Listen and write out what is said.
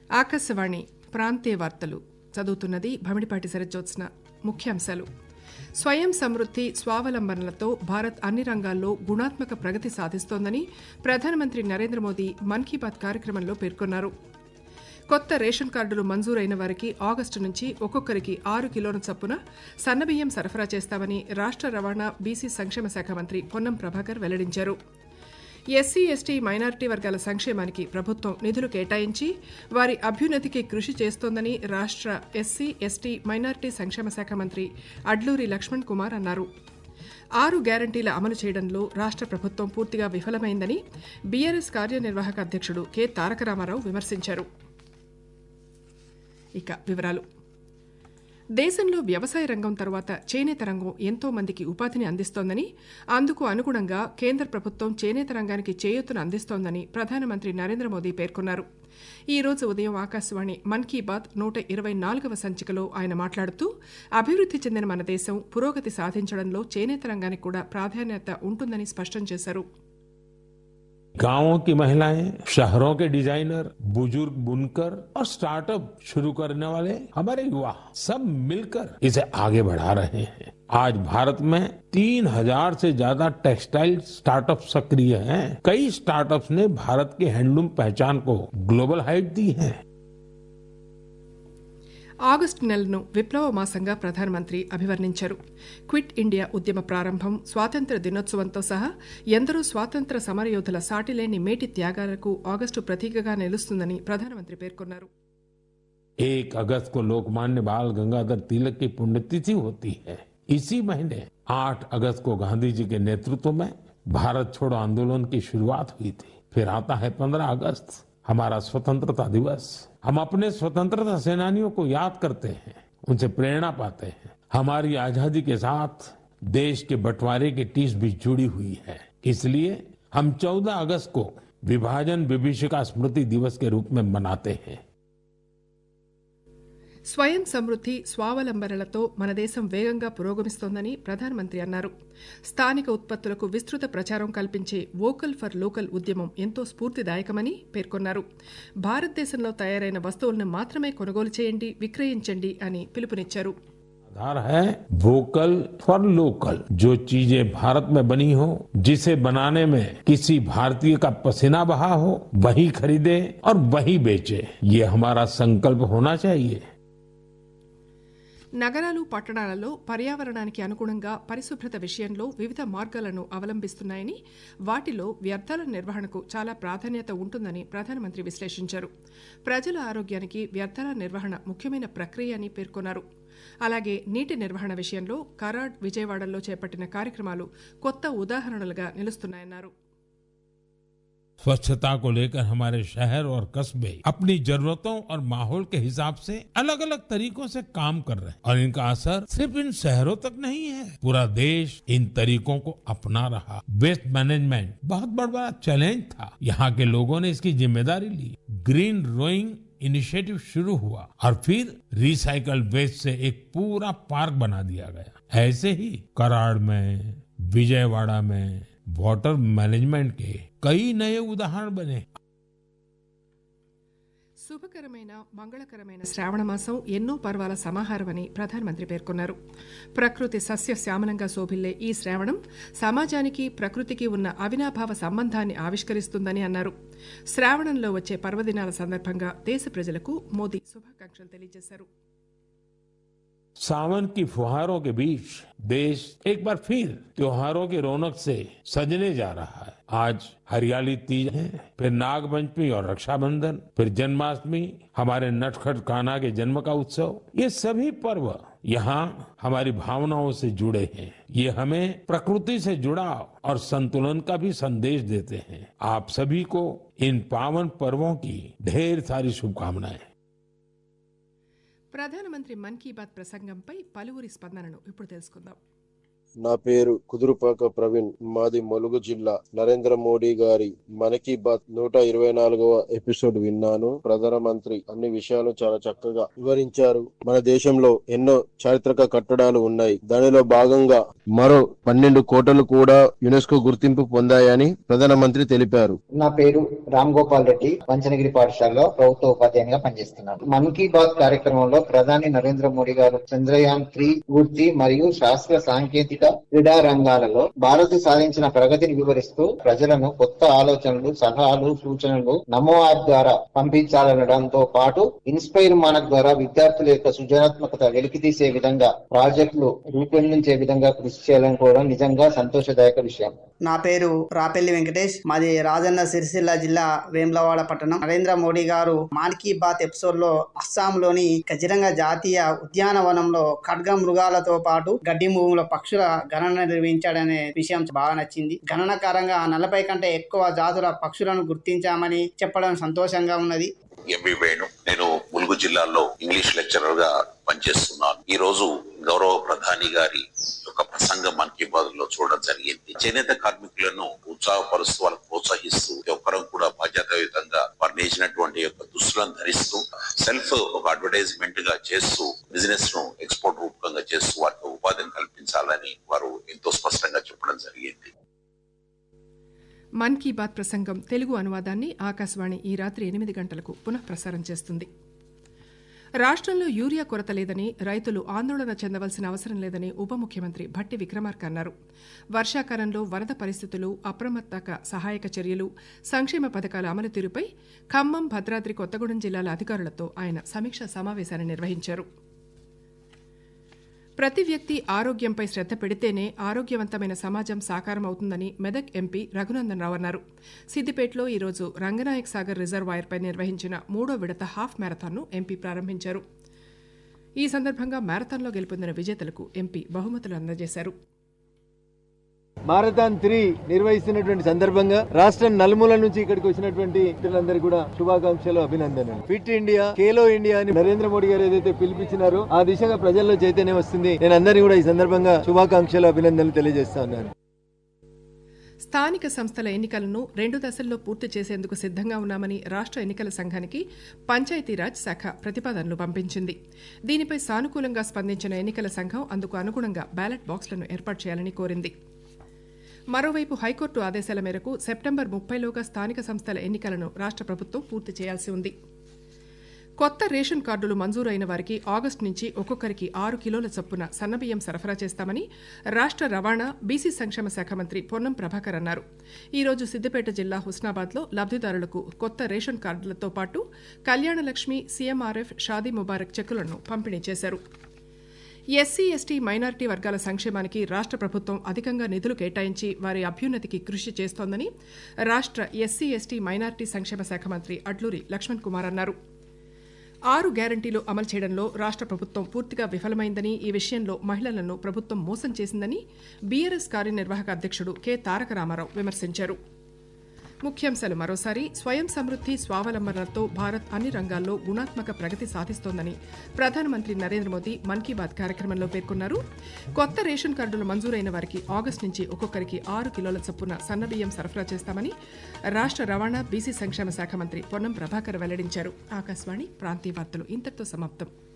ఆకాశవాణి ప్రాంతీయ వార్తలు చదువుతున్నది భమిడిపాటి సరజ్జోత్స్న ముఖ్యాంశాలు స్వయం సమృద్ది స్వావలంబనలతో భారత్ అన్ని రంగాల్లో గుణాత్మక ప్రగతి సాధిస్తోందని ప్రధానమంత్రి నరేంద్ర మోదీ మన్ కీ బాత్ కార్యక్రమంలో పేర్కొన్నారు కొత్త రేషన్ కార్డులు మంజూరైన వారికి ఆగస్టు నుంచి ఒక్కొక్కరికి ఆరు కిలోల చొప్పున సన్నబియ్యం సరఫరా చేస్తామని రాష్ట రవాణా బీసీ సంక్షేమ శాఖ మంత్రి పొన్నం ప్రభాకర్ వెల్లడించారు ఎస్సీ ఎస్టీ మైనారిటీ వర్గాల సంక్షేమానికి ప్రభుత్వం నిధులు కేటాయించి వారి అభ్యున్నతికి కృషి చేస్తోందని రాష్ట ఎస్సీ ఎస్టీ మైనారిటీ సంక్షేమ శాఖ మంత్రి అడ్లూరి లక్ష్మణ్ కుమార్ అన్నారు ఆరు గ్యారంటీల అమలు చేయడంలో రాష్ట ప్రభుత్వం పూర్తిగా విఫలమైందని బీఆర్ఎస్ కార్యనిర్వాహక అధ్యక్షుడు కె తారక రామారావు విమర్శించారు ఇక వివరాలు దేశంలో వ్యవసాయ రంగం తర్వాత చేనేత రంగం ఎంతో మందికి ఉపాధిని అందిస్తోందని అందుకు అనుగుణంగా కేంద్ర ప్రభుత్వం చేనేత రంగానికి చేయూతను అందిస్తోందని ప్రధానమంత్రి నరేంద్ర మోదీ పేర్కొన్నారు ఈ రోజు ఉదయం ఆకాశవాణి మన్ కీ బాత్ నూట ఇరవై నాలుగవ సంచికలో ఆయన మాట్లాడుతూ అభివృద్ది చెందిన మన దేశం పురోగతి సాధించడంలో చేనేత రంగానికి కూడా ప్రాధాన్యత ఉంటుందని స్పష్టం చేశారు गांवों की महिलाएं शहरों के डिजाइनर बुजुर्ग बुनकर और स्टार्टअप शुरू करने वाले हमारे युवा सब मिलकर इसे आगे बढ़ा रहे हैं आज भारत में तीन हजार से ज्यादा टेक्सटाइल स्टार्टअप सक्रिय हैं कई स्टार्टअप्स ने भारत की हैंडलूम पहचान को ग्लोबल हाइट दी है ఆగస్టు నెలను విప్లవ మాసంగా ప్రధానమంత్రి అభివర్ణించారు క్విట్ ఇండియా ఉద్యమ ప్రారంభం స్వాతంత్ర దినోత్సవంతో సహా ఎందరో స్వాతంత్ర సమరయోధుల సాటిలేని మేటి త్యాగాలకు ఆగస్టు ప్రతీకగా నిలుస్తుందని ప్రధానమంత్రి పేర్కొన్నారు एक अगस्त को लोकमान्य बाल गंगाधर तिलक की पुण्यतिथि होती है इसी महीने 8 अगस्त को गांधी जी के नेतृत्व में भारत छोड़ो आंदोलन की शुरुआत हुई थी फिर आता है 15 अगस्त हमारा स्वतंत्रता दिवस हम अपने स्वतंत्रता सेनानियों को याद करते हैं उनसे प्रेरणा पाते हैं हमारी आजादी के साथ देश के बंटवारे की टीस भी जुड़ी हुई है इसलिए हम 14 अगस्त को विभाजन विभीषिका स्मृति दिवस के रूप में मनाते हैं స్వయం సమృద్ది స్వావలంబనలతో మన దేశం వేగంగా పురోగమిస్తోందని ప్రధానమంత్రి అన్నారు స్థానిక ఉత్పత్తులకు విస్తృత ప్రచారం కల్పించే వోకల్ ఫర్ లోకల్ ఉద్యమం ఎంతో స్ఫూర్తిదాయకమని పేర్కొన్నారు భారతదేశంలో తయారైన వస్తువులను మాత్రమే కొనుగోలు చేయండి విక్రయించండి అని పిలుపునిచ్చారు आधार है वोकल फॉर लोकल जो चीजें भारत में बनी हो जिसे बनाने में किसी भारतीय का पसीना बहा हो वही खरीदे और वही बेचे ये हमारा संकल्प होना चाहिए నగరాలు పట్టణాలలో పర్యావరణానికి అనుగుణంగా పరిశుభ్రత విషయంలో వివిధ మార్గాలను అవలంబిస్తున్నాయని వాటిలో వ్యర్థాల నిర్వహణకు చాలా ప్రాధాన్యత ఉంటుందని ప్రధానమంత్రి విశ్లేషించారు ప్రజల ఆరోగ్యానికి వ్యర్థాల నిర్వహణ ముఖ్యమైన ప్రక్రియ అని పేర్కొన్నారు అలాగే నీటి నిర్వహణ విషయంలో కరాడ్ విజయవాడలో చేపట్టిన కార్యక్రమాలు కొత్త ఉదాహరణలుగా నిలుస్తున్నాయన్నారు स्वच्छता को लेकर हमारे शहर और कस्बे अपनी जरूरतों और माहौल के हिसाब से अलग अलग तरीकों से काम कर रहे हैं और इनका असर सिर्फ इन शहरों तक नहीं है पूरा देश इन तरीकों को अपना रहा वेस्ट मैनेजमेंट बहुत बड़ा बड़ा चैलेंज था यहाँ के लोगों ने इसकी जिम्मेदारी ली ग्रीन रोइंग इनिशिएटिव शुरू हुआ और फिर रिसाइकल वेस्ट से एक पूरा पार्क बना दिया गया ऐसे ही कराड़ में विजयवाड़ा में वाटर मैनेजमेंट के कई नए उदाहरण बने శుభకరమైన మంగళకరమైన శ్రావణ మాసం ఎన్నో పర్వాల సమాహారమని ప్రధానమంత్రి పేర్కొన్నారు ప్రకృతి సస్య శ్యామలంగా శోభిల్లే ఈ శ్రావణం సమాజానికి ప్రకృతికి ఉన్న అవినాభావ సంబంధాన్ని ఆవిష్కరిస్తుందని అన్నారు శ్రావణంలో వచ్చే పర్వదినాల సందర్భంగా దేశ ప్రజలకు మోదీ శుభాకాంక్షలు తెలియజేశారు सावन की फुहारों के बीच देश एक बार फिर त्योहारों की रौनक से सजने जा रहा है आज हरियाली तीज है फिर नागपंचमी और रक्षाबंधन फिर जन्माष्टमी हमारे नटखट कान्हा के जन्म का उत्सव ये सभी पर्व यहाँ हमारी भावनाओं से जुड़े हैं ये हमें प्रकृति से जुड़ाव और संतुलन का भी संदेश देते हैं आप सभी को इन पावन पर्वों की ढेर सारी शुभकामनाएं ప్రధానమంత్రి మన్ కీ బాత్ ప్రసంగంపై పలువురి స్పందనను ఇప్పుడు తెలుసుకుందాం నా పేరు కుదురుపాక ప్రవీణ్ మాది ములుగు జిల్లా నరేంద్ర మోడీ గారి మన్ కీ బాత్ నూట ఇరవై నాలుగవ ఎపిసోడ్ విన్నాను ప్రధానమంత్రి అన్ని విషయాలు చాలా చక్కగా వివరించారు మన దేశంలో ఎన్నో చారిత్రక కట్టడాలు ఉన్నాయి దానిలో భాగంగా మరో పన్నెండు కోటలు కూడా యునెస్కో గుర్తింపు పొందాయని ప్రధానమంత్రి తెలిపారు నా పేరు రామ్ గోపాల్ రెడ్డి పంచనగిరి పాఠశాలలో ప్రభుత్వ ఉపాధ్యాయునిగా పనిచేస్తున్నాను మన్ కీ బాత్ కార్యక్రమంలో ప్రధాని నరేంద్ర మోడీ గారు చంద్రయాన్ త్రీ పూర్తి మరియు శాస్త్ర సాంకేతిక క్రీడా రంగాలలో భారత్ సాధించిన ప్రగతిని వివరిస్తూ ప్రజలను కొత్త ఆలోచనలు సలహాలు సూచనలు నమో యాప్ ద్వారా పంపించాలనడంతో పాటు ఇన్స్పైర్ మానక్ ద్వారా విద్యార్థుల యొక్క సృజనాత్మకత వెలికితీసే విధంగా ప్రాజెక్టులు రూపొందించే విధంగా కృషి చేయాలనుకోవడం నిజంగా సంతోషదాయక విషయం నా పేరు రాపెల్లి వెంకటేష్ మాది రాజన్న సిరిసిల్ల జిల్లా వేములవాడ పట్టణం నరేంద్ర మోడీ గారు మాన్ కీ బాత్ ఎపిసోడ్ లో అస్సాంలోని కజిరంగ జాతీయ ఉద్యానవనంలో ఖడ్గ మృగాలతో పాటు గడ్డి భూముల పక్షుల గణన నిర్వహించాడనే విషయం బాగా నచ్చింది గణనకారంగా నలభై కంటే ఎక్కువ జాతుల పక్షులను గుర్తించామని చెప్పడం సంతోషంగా ఉన్నది ఎంబీ వేణు నేను ములుగు జిల్లాలో ఇంగ్లీష్ లెక్చరర్ గా పనిచేస్తున్నాను ఈ రోజు గౌరవ ప్రధాని గారి యొక్క ప్రసంగం మన్ కీ బాత్ లో చూడడం జరిగింది చేనేత కార్మికులను ఉత్సాహపరుస్తూ వాళ్ళకు ప్రోత్సహిస్తూ ప్రతి ఒక్కరం కూడా బాధ్యతాయుతంగా వారు నేసినటువంటి యొక్క దుస్తులను ధరిస్తూ సెల్ఫ్ ఒక అడ్వర్టైజ్మెంట్ గా చేస్తూ బిజినెస్ ను ఎక్స్పోర్ట్ రూపకంగా చేస్తూ వారికి ఉపాధిని కల్పించాలని వారు ఎంతో స్పష్టంగా చెప్పడం జరిగింది మన్ కీ బాత్ ప్రసంగం తెలుగు అనువాదాన్ని ఆకాశవాణి ఈ రాత్రి ఎనిమిది గంటలకు పునః ప్రసారం చేస్తుంది రాష్ట్రంలో యూరియా కొరత లేదని రైతులు ఆందోళన చెందవలసిన అవసరం లేదని ఉప ముఖ్యమంత్రి భట్టి విక్రమార్క అన్నారు వర్షాకాలంలో వరద పరిస్థితులు అప్రమత్తక సహాయక చర్యలు సంక్షేమ పథకాల అమలు తీరుపై ఖమ్మం భద్రాద్రి కొత్తగూడెం జిల్లాల అధికారులతో ఆయన సమీక్షా సమావేశాన్ని నిర్వహించారు ప్రతి వ్యక్తి ఆరోగ్యంపై శ్రద్ధ పెడితేనే ఆరోగ్యవంతమైన సమాజం సాకారం అవుతుందని మెదక్ ఎంపీ రఘునందన్ రావు అన్నారు సిద్దిపేటలో ఈరోజు రంగనాయక్ సాగర్ రిజర్వాయర్పై నిర్వహించిన మూడో విడత హాఫ్ మ్యారథాన్ను ఎంపీ ప్రారంభించారు ఈ సందర్భంగా మ్యారథాన్లో గెలుపొందిన విజేతలకు ఎంపీ బహుమతులు అందజేశారు మారథాన్ త్రీ నిర్వహిస్తున్నటువంటి సందర్భంగా రాష్ట్రం నలుమూల నుంచి ఇక్కడికి వచ్చినటువంటి మిత్రులందరికీ కూడా శుభాకాంక్షలు అభినందనలు ఫిట్ ఇండియా ఖేలో ఇండియా అని నరేంద్ర మోడీ గారు ఏదైతే పిలిపించినారో ఆ దిశగా ప్రజల్లో చైతన్యం వస్తుంది నేను అందరినీ కూడా ఈ సందర్భంగా శుభాకాంక్షలు అభినందనలు తెలియజేస్తా ఉన్నాను స్థానిక సంస్థల ఎన్నికలను రెండు దశల్లో పూర్తి చేసేందుకు సిద్దంగా ఉన్నామని రాష్ట్ర ఎన్నికల సంఘానికి పంచాయతీరాజ్ శాఖ ప్రతిపాదనలు పంపించింది దీనిపై సానుకూలంగా స్పందించిన ఎన్నికల సంఘం అందుకు అనుగుణంగా బ్యాలెట్ బాక్సులను ఏర్పాటు చేయాలని కోరింది మరోవైపు హైకోర్టు ఆదేశాల మేరకు సెప్టెంబర్ ముప్పైలోగా స్థానిక సంస్థల ఎన్నికలను రాష్ట్ర ప్రభుత్వం పూర్తి చేయాల్సి ఉంది కొత్త రేషన్ కార్డులు మంజూరైన వారికి ఆగస్టు నుంచి ఒక్కొక్కరికి ఆరు కిలోల చొప్పున సన్నబియ్యం సరఫరా చేస్తామని రాష్ట్ర రవాణా బీసీ సంక్షేమ శాఖ మంత్రి పొన్నం ప్రభాకర్ అన్నారు ఈ రోజు సిద్దిపేట జిల్లా హుస్నాబాద్లో లబ్దిదారులకు కొత్త రేషన్ కార్డులతో పాటు కళ్యాణలక్ష్మి సీఎంఆర్ఎఫ్ షాదీ ముబారక్ చెక్కులను పంపిణీ చేశారు ఎస్సీ ఎస్టీ మైనారిటీ వర్గాల సంక్షేమానికి రాష్ట్ర ప్రభుత్వం అధికంగా నిధులు కేటాయించి వారి అభ్యున్నతికి కృషి చేస్తోందని రాష్ట్ర ఎస్సీ ఎస్టీ మైనారిటీ సంక్షేమ శాఖ మంత్రి అడ్లూరి లక్ష్మణ్ కుమార్ అన్నారు ఆరు గ్యారంటీలు అమలు చేయడంలో రాష్ట్ర ప్రభుత్వం పూర్తిగా విఫలమైందని ఈ విషయంలో మహిళలను ప్రభుత్వం మోసం చేసిందని బీఆర్ఎస్ కార్యనిర్వాహక అధ్యక్షుడు కె తారక రామారావు విమర్శించారు ముఖ్యాంశాలు మరోసారి స్వయం సమృద్ది స్వావలంబనలతో భారత్ అన్ని రంగాల్లో గుణాత్మక ప్రగతి సాధిస్తోందని ప్రధానమంత్రి నరేంద్ర మోదీ మన్ కీ బాత్ కార్యక్రమంలో పేర్కొన్నారు కొత్త రేషన్ కార్డులు మంజూరైన వారికి ఆగస్టు నుంచి ఒక్కొక్కరికి ఆరు కిలోల చొప్పున సన్నబియ్యం సరఫరా చేస్తామని రాష్ట్ర రవాణా బీసీ సంక్షేమ శాఖ మంత్రి పొన్నం ప్రభాకర్ వెల్లడించారు ఆకాశవాణి ప్రాంతీయ వార్తలు ఇంతటితో సమాప్తం